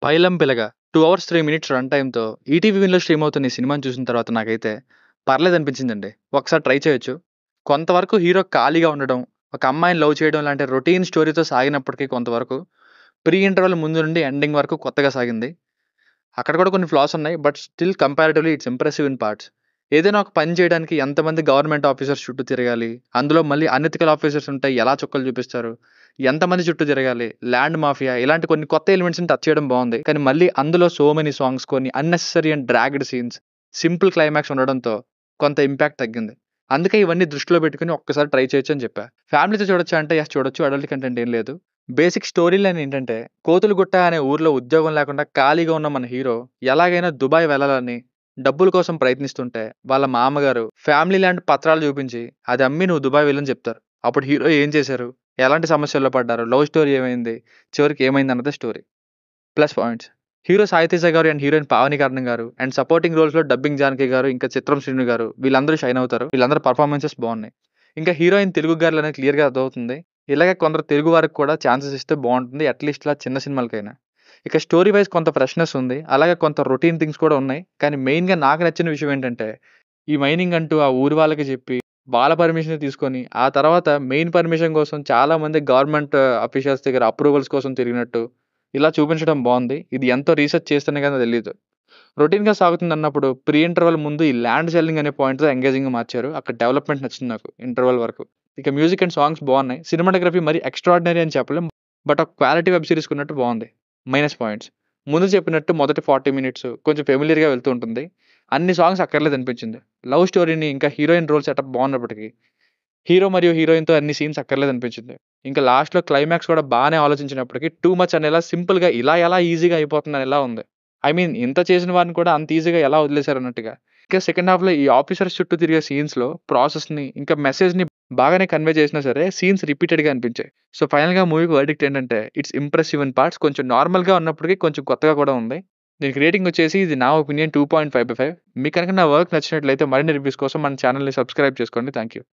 పైలం Pilaga 2 hours 3 minutes run టైమ్‌తో ETV విన్‌లో stream అవుతున్న ఈ సినిమాని చూసిన తర్వాత నాకైతే పర్లేదనిపించిందండి. ఒకసారి ట్రై చేయొచ్చు. కొంతవరకు హీరో ఖాళీగా ఉండడం, ఒక అమ్మాయిని లవ్ చేయడం లాంటి రొటీన్ స్టోరీతో సాగినప్పటికీ కొంతవరకు ప్రీ ఇంటర్వల్ ముందు నుండి ఎండింగ్ వరకు కొత్తగా సాగింది. అక్కడ కూడా కొన్ని ఫ్లాస్ ఉన్నాయి. But still comparatively it's impressive in parts. ఏదైనా ఒక పని చేయడానికి ఎంతమంది గవర్నమెంట్ ఆఫీసర్స్ చుట్టూ తిరగాలి, అందులో మళ్ళీ అనెతికల్ ఆఫీసర్స్ ఉంటే ఎలా చుక్కలు చూపిస్తారు, ఎంతమంది చుట్టూ తిరగాలి, ల్యాండ్ మాఫియా ఇలాంటి కొన్ని కొత్త ఎలిమెంట్స్‌ని టచ్ చేయడం బావుంది. కానీ మళ్ళీ అందులో సో మెనీ సాంగ్స్, కొన్ని unnecessary and dragged scenes, simple climax ఉండడంతో కొంత ఇంపాక్ట్ తగ్గింది. అందుకే ఇవన్నీ దృష్టిలో పెట్టుకొని ఒక్కసారి ట్రై చేయొచ్చు అని చెప్పా. ఫ్యామిలీతో చూడొచ్చా అంటే యెస్ చూడొచ్చు. అడల్ట్ కంటెంట్ ఏం లేదు. బేసిక్ స్టోరీ లైన్ ఏంటంటే కోతులగుట్ట అనే ఊర్లో ఉద్యోగం లేకుండా ఖాళీగా ఉన్న మన హీరో ఎలాగైనా దుబాయ్ వెళ్ళాలని డబ్బుల కోసం ప్రయత్నిస్తుంటే వాళ్ళ మామగారు ఫ్యామిలీ ల్యాండ్ పత్రాలు చూపించి అది అమ్మి నువ్వు దుబాయ్ వెళ్ళని చెప్తారు. అప్పుడు హీరో ఏం చేశారు? ఎలాంటి సమస్యల్లో పడ్డారు? లవ్ స్టోరీ ఏమైంది? చివరికి ఏమైంది అన్నదే story. Plus points hero Sai Teja గారు అండ్ హీరోయిన్ పావని కర్ణన్ గారు అండ్ సపోర్టింగ్ రోల్స్‌లో డబ్బింగ్ జానకి గారు, ఇంకా చిత్రం శ్రీను గారు వీళ్ళందరూ షైన్ అవుతారు. వీళ్ళందరి పెర్ఫార్మన్సెస్ బావున్నాయి. ఇంకా హీరోయిన్ తెలుగు గర్ల్ అనేది క్లియర్‌గా అర్థమవుతుంది. ఇలాగే కొందరు తెలుగు వారికి కూడా ఛాన్సెస్ ఇస్తే బావుంటుంది. అట్‌లీస్ట్ ఇలా చిన్న సినిమాలకైనా. ఇక స్టోరీ వైస్ కొంత ఫ్రెష్‌నెస్ ఉంది. అలాగే కొంత రొటీన్ థింగ్స్ కూడా ఉన్నాయి. కానీ మెయిన్‌గా నాకు నచ్చిన విషయం ఏంటంటే ఈ మైనింగ్ అంటూ ఆ ఊరి వాళ్ళకి చెప్పి వాళ్ళ పర్మిషన్ తీసుకొని ఆ తర్వాత మెయిన్ పర్మిషన్ కోసం చాలా మంది గవర్నమెంట్ అఫీషియల్స్ దగ్గర అప్రూవల్స్ కోసం తిరిగినట్టు ఇలా చూపించడం బావుంది. ఇది ఎంతో రీసెర్చ్ చేస్తేనే గాని తెలీదు. రొటీన్‌గా సాగుతుందన్నప్పుడు ప్రీ ఇంటర్వల్ ముందు ఈ ల్యాండ్ సెల్లింగ్ అనే పాయింట్‌తో ఎంగేజింగ్‌గా మార్చారు. అక్కడ డెవలప్‌మెంట్ నచ్చింది నాకు ఇంటర్వల్ వరకు. ఇక మ్యూజిక్ అండ్ సాంగ్స్ బావున్నాయి. సినిమాటోగ్రఫీ మరీ ఎక్స్‌ట్రార్డినరీ అని చెప్పలేం. బట్ ఒక క్వాలిటీ వెబ్ సీరీస్ ఉన్నట్టు బావుంది. మైనస్ పాయింట్స్ ముందు చెప్పినట్టు మొదటి 40 మినిట్స్ కొంచెం ఫెమిలియర్‌గా వెళ్తూ ఉంటుంది. అన్ని సాంగ్స్ అక్కర్లేదనిపించింది. లవ్ స్టోరీని ఇంకా హీరోయిన్ రోల్ సెటప్ బావున్నప్పటికీ హీరో మరియు హీరోయిన్‌తో అన్ని సీన్స్ అక్కర్లేదనిపించింది. ఇంకా లాస్ట్‌లో క్లైమాక్స్ కూడా బానే ఆలోచించినప్పటికీ టూ మచ్ అనేలా సింపుల్‌గా ఇలా ఎలా ఈజీగా అయిపోతుంది అనేలా ఉంది. ఐ మీన్ ఇంత చేసిన వారిని కూడా అంత ఈజీగా ఎలా వదిలేసారు అన్నట్టుగా. ఇక సెకండ్ హాఫ్‌లో ఈ ఆఫీసర్స్ చుట్టూ తిరిగే సీన్స్‌లో ప్రాసెస్‌ని ఇంకా మెసేజ్‌ని బాగానే కన్వే చేసినా సరే సీన్స్ రిపీటెడ్‌గా అనిపించాయి. సో ఫైనల్‌గా మూవీకి వర్డిక్ట్ ఏంటంటే ఇట్స్ ఇంప్రెసివ్ ఇన్ పార్ట్స్ కొంచెం నార్మల్‌గా ఉన్నప్పటికీ కొంచెం కొత్తగా కూడా ఉంది. దీనికి రేటింగ్ వచ్చేసి ఇది నా ఒపీనియన్ 2.5/5 మీకు కనుక నా వర్క్ నచ్చినట్లయితే మరిన్ని రివ్యూస్ కోసం మన ఛానెల్‌ని సబ్స్క్రైబ్ చేసుకోండి. Thank you.